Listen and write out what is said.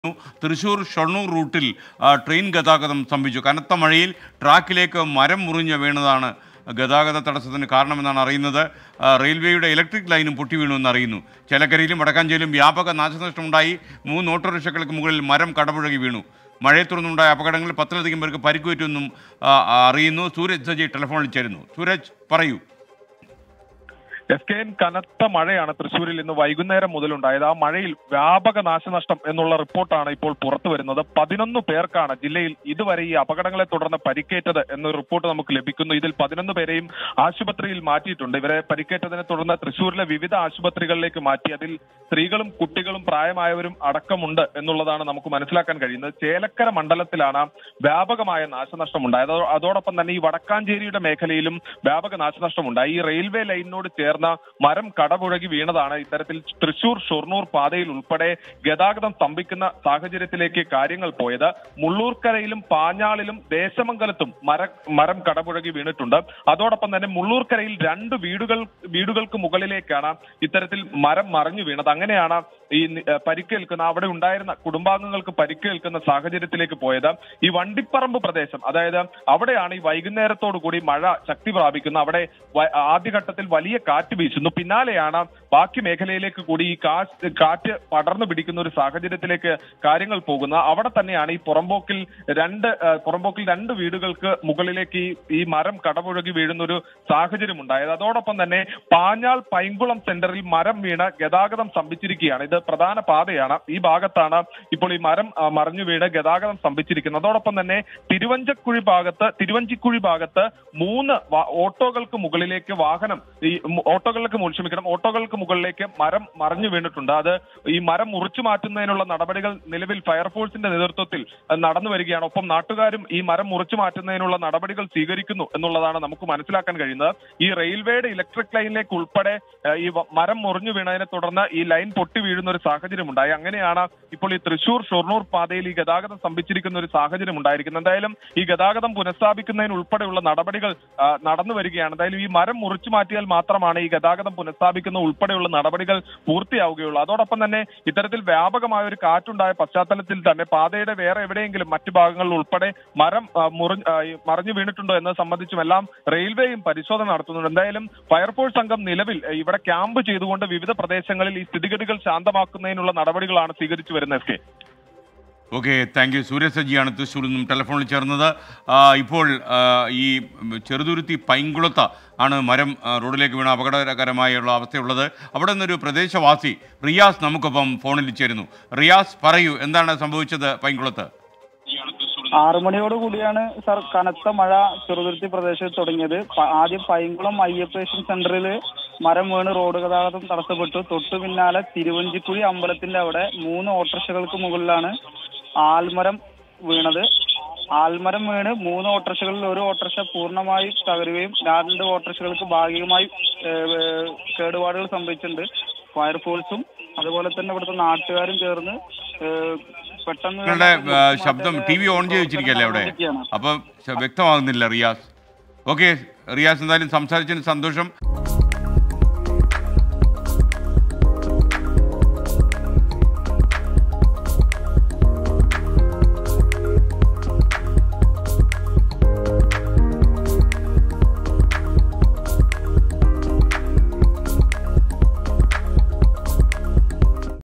തൃശൂർ ഷൊർണൂർ റൂട്ടിൽ ആ, ട്രെയിൻ ഗതാഗതം സ്തംഭിച്ചു കനത്ത മഴയിൽ ട്രാക്കിലേക്ക് മരം മുറിഞ്ഞ് വീണതാണ് ഗതാഗത തടസ്സത്തിന് കാരണമെന്നാണ് അറിയുന്നത് ആ, റെയിൽവേയുടെ ഇലക്ട്രിക് ലൈനും പൊട്ടി വീണുവെന്ന് അറിയുന്നു ചേലക്കരയിലും വടക്കാഞ്ചേരിയിലും വ്യാപക നാശനഷ്ടമുണ്ടായി മൂന്ന് ഓട്ടോറിക്ഷകൾക്ക് മുകളിൽ മരം കടപുഴകി വീണു മഴയെ തുടർന്നുണ്ടായ അപകടങ്ങളിൽ പത്തിലധികം പേർക്ക് പരിക്കുപറ്റുമെന്നും ആ, ആ, അറിയുന്നു സൂരജ് സജി ടെലിഫോണിൽ ചേരുന്നു സൂരജ് പറയൂ എസ് കെ എൻ കനത്ത മഴയാണ് തൃശ്ശൂരിൽ ഇന്ന് വൈകുന്നേരം മുതലുണ്ടായത് ആ മഴയിൽ വ്യാപക നാശനഷ്ടം എന്നുള്ള റിപ്പോർട്ടാണ് ഇപ്പോൾ പുറത്തു വരുന്നത് പതിനൊന്ന് പേർക്കാണ് ജില്ലയിൽ ഇതുവരെ ഈ അപകടങ്ങളെ തുടർന്ന് പരിക്കേറ്റത് എന്നൊരു റിപ്പോർട്ട് നമുക്ക് ലഭിക്കുന്നു ഇതിൽ പതിനൊന്ന് പേരെയും ആശുപത്രിയിൽ മാറ്റിയിട്ടുണ്ട് ഇവരെ പരിക്കേറ്റതിനെ തുടർന്ന് തൃശ്ശൂരിലെ വിവിധ ആശുപത്രികളിലേക്ക് മാറ്റി അതിൽ സ്ത്രീകളും കുട്ടികളും പ്രായമായവരും അടക്കമുണ്ട് എന്നുള്ളതാണ് നമുക്ക് മനസ്സിലാക്കാൻ കഴിയുന്നത് ചേലക്കര മണ്ഡലത്തിലാണ് വ്യാപകമായ നാശനഷ്ടം ഉണ്ടായത് അതോ- അതോടൊപ്പം തന്നെ ഈ വടക്കാഞ്ചേരിയുടെ മേഖലയിലും വ്യാപക നാശനഷ്ടം ഉണ്ടായി ഈ റെയിൽവേ ലൈനിനോട് ചേർന്ന മരം കടപുഴകി വീണതാണ് ഇത്തരത്തിൽ തൃശൂർ ഷൊർണൂർ പാതയിൽ ഉൾപ്പെടെ ഗതാഗതം സ്തംഭിക്കുന്ന സാഹചര്യത്തിലേക്ക് കാര്യങ്ങൾ പോയത് മുള്ളൂർക്കരയിലും പാഞ്ഞാളിലും ദേശമംഗലത്തും മര മരം കടപുഴകി വീണിട്ടുണ്ട് അതോടൊപ്പം തന്നെ മുള്ളൂർക്കരയിൽ രണ്ട് വീടുകൾ വീടുകൾക്ക് മുകളിലേക്കാണ് ഇത്തരത്തിൽ മരം മറിഞ്ഞു വീണത് അങ്ങനെയാണ് ഈ നി- ഏഹ് പരിക്കേൽക്കുന്ന അവിടെ ഉണ്ടായിരുന്ന കുടുംബാംഗങ്ങൾക്ക് പരിക്കേൽക്കുന്ന സാഹചര്യത്തിലേക്ക് പോയത് ഈ വണ്ടിപ്പറമ്പ് പ്രദേശം അതായത് അവിടെയാണ് ഈ വൈകുന്നേരത്തോടു കൂടി മഴ ശക്തി പ്രാപിക്കുന്ന അവിടെ വ- ആദ്യഘട്ടത്തിൽ വലിയ കാറ്റ് വീശുന്നു പിന്നാലെയാണ് ബാക്കി മേഖലയിലേക്ക് കൂടി ഈ കാറ്റ് കാറ്റ് പടർന്നു പിടിക്കുന്ന ഒരു സാഹചര്യത്തിലേക്ക് കാര്യങ്ങൾ പോകുന്ന അവിടെ തന്നെയാണ് ഈ പുറമ്പോക്കിൽ രണ്ട് ഏഹ് പുറമ്പോക്കിൽ രണ്ട് വീടുകൾക്ക് മുകളിലേക്ക് ഈ ഈ മരം കടപുഴകി വീഴുന്ന ഒരു സാഹചര്യം ഉണ്ടായത് അതോടൊപ്പം തന്നെ പാഞ്ഞാൾ പൈങ്കുളം സെന്ററിൽ മരം വീണ് ഗതാഗതം സ്തംഭിച്ചിരിക്കുകയാണ് ഇത് പ്രധാന പാതയാണ് ഈ ഭാഗത്താണ് ഇപ്പോൾ ഈ മരം ആ, മറിഞ്ഞു വീണ് ഗതാഗതം സ്തംഭിച്ചിരിക്കുന്നത് അതോടൊപ്പം തന്നെ തിരുവഞ്ചക്കുഴി ഭാഗത്ത് തിരുവഞ്ചിക്കുഴി ഭാഗത്ത് മൂന്ന് വാ- ഓട്ടോകൾക്ക് മുകളിലേക്ക് വാഹനം ഈ മു- ഓട്ടോകൾക്ക് മുകളിൽ ക്ഷമിക്കണം ഓട്ടോകൾക്ക് മുകളിലേക്ക് മരം മറിഞ്ഞു വീണിട്ടുണ്ട് അത് ഈ മരം മുറിച്ചു മാറ്റുന്നതിനുള്ള നടപടികൾ നിലവിൽ ഫയർഫോഴ്സിന്റെ നേതൃത്വത്തിൽ അത് നടന്നു വരികയാണ് ഒപ്പം നാട്ടുകാരും ഈ മരം മുറിച്ചു മാറ്റുന്നതിനുള്ള നടപടികൾ സ്വീകരിക്കുന്നു എന്നുള്ളതാണ് നമുക്ക് മനസ്സിലാക്കാൻ കഴിയുന്നത് ഈ റെയിൽവേയുടെ ഇലക്ട്രിക് ലൈനിലേക്ക് ഉൾപ്പെടെ ഏഹ്, ഈ വ- മരം മുറിഞ്ഞു വീണതിനെ തുടർന്ന് ഈ ലൈൻ പൊട്ടി വീഴുന്ന ഒരു സാഹചര്യം ഉണ്ടായി അങ്ങനെയാണ് ഇപ്പോൾ ഈ തൃശൂർ ഷൊർണൂർ പാതയിൽ ഈ ഗതാഗതം സ്തംഭിച്ചിരിക്കുന്ന ഒരു സാഹചര്യം ഉണ്ടായിരിക്കുന്നത് എന്തായാലും ഈ ഗതാഗതം പുനഃസ്ഥാപിക്കുന്നതിന് ഉൾപ്പെടെയുള്ള നടപടികൾ ആ, നടന്നു വരികയാണ് എന്തായാലും ഈ മരം മുറിച്ചു മാറ്റിയാൽ മാത്രമാണ് ഈ ഗതാഗതം പുനഃസ്ഥാപിക്കുന്ന ഉൾപ്പെടെയുള്ള നടപടികൾ പൂർത്തിയാവുകയുള്ളൂ അതോടൊപ്പം തന്നെ ഇത്തരത്തിൽ വ്യാപകമായ ഒരു കാറ്റുണ്ടായ പശ്ചാത്തലത്തിൽ തന്നെ പാതയുടെ വേറെ എവിടെയെങ്കിലും മറ്റു ഭാഗങ്ങളിൽ ഉൾപ്പെടെ മരം ആ, മുറി- ആ, ഈ മറിഞ്ഞു വീണിട്ടുണ്ടോ എന്നത് സംബന്ധിച്ചും എല്ലാം റെയിൽവേയും പരിശോധന നടത്തുന്നുണ്ട് എന്തായാലും ഫയർഫോഴ്സ് സംഘം നിലവിൽ ഏ, ഇവിടെ ക്യാമ്പ് ചെയ്തുകൊണ്ട് വിവിധ പ്രദേശങ്ങളിൽ ഈ സ്ഥിതിഗതികൾ ശാന്തമാക്കുന്നതിനുള്ള നടപടികളാണ് സ്വീകരിച്ചു വരുന്നത് S K okay thank you Surya സജിയാണ് തൃശ്ശൂരിൽ നിന്നും ടെലിഫോണിൽ ചേർന്നത് ആ, ഇപ്പോൾ ആ, ഈ ചെറുതുരുത്തി പൈങ്കുളത്ത് ആണ് മരം ആ, റോഡിലേക്ക് വീണ അപകടകരമായുള്ള അവസ്ഥയുള്ളത് അവിടെ നിന്നൊരു പ്രദേശവാസി റിയാസ് നമുക്കൊപ്പം ഫോണിൽ ചേരുന്നു റിയാസ് പറയൂ എന്താണ് സംഭവിച്ചത് പൈങ്കുളത്ത് ആറു മണിയോട് കൂടിയാണ് സർ കനത്ത മഴ ചെറുതുരുത്തി പ്രദേശത്ത് തുടങ്ങിയത് പ- ആദ്യം പൈങ്കുളം അയ്യപ്പേഷൻ സെന്ററിൽ മരം വീണ് റോഡ് ഗതാഗതം തടസ്സപ്പെട്ടു തൊട്ടു പിന്നാലെ തിരുവഞ്ചിക്കുഴി അമ്പലത്തിന്റെ അവിടെ മൂന്ന് ഓട്ടോറിക്ഷകൾക്ക് മുകളിലാണ് ആൽമരം വീണത് ആൽമരം വീണ് മൂന്ന് ഓട്ടോറിക്ഷകളിൽ ഒരു ഓട്ടോറിക്ഷ പൂർണ്ണമായി തകരുകയും രണ്ട് ഓട്ടോറിക്ഷകൾക്ക് ഭാഗികമായി ഏഹ്, ഏഹ്, കേടുപാടുകൾ സംഭവിച്ചിട്ടുണ്ട് ഫയർഫോഴ്സും അതുപോലെ തന്നെ ഇവിടുത്തെ നാട്ടുകാരും ചേർന്ന് ഏഹ്, പെട്ടെന്ന് നിങ്ങളുടെ ആ, ശബ്ദം ടി വി ഓൺ ചെയ്ത് വെച്ചിരിക്കുകയല്ലേ അവിടെ നടപടിയാണ്. അപ്പം ശ- വ്യക്തമാകുന്നില്ല റിയാസ് ഓക്കെ റിയാസ് എന്തായാലും സംസാരിച്ചതിന് സന്തോഷം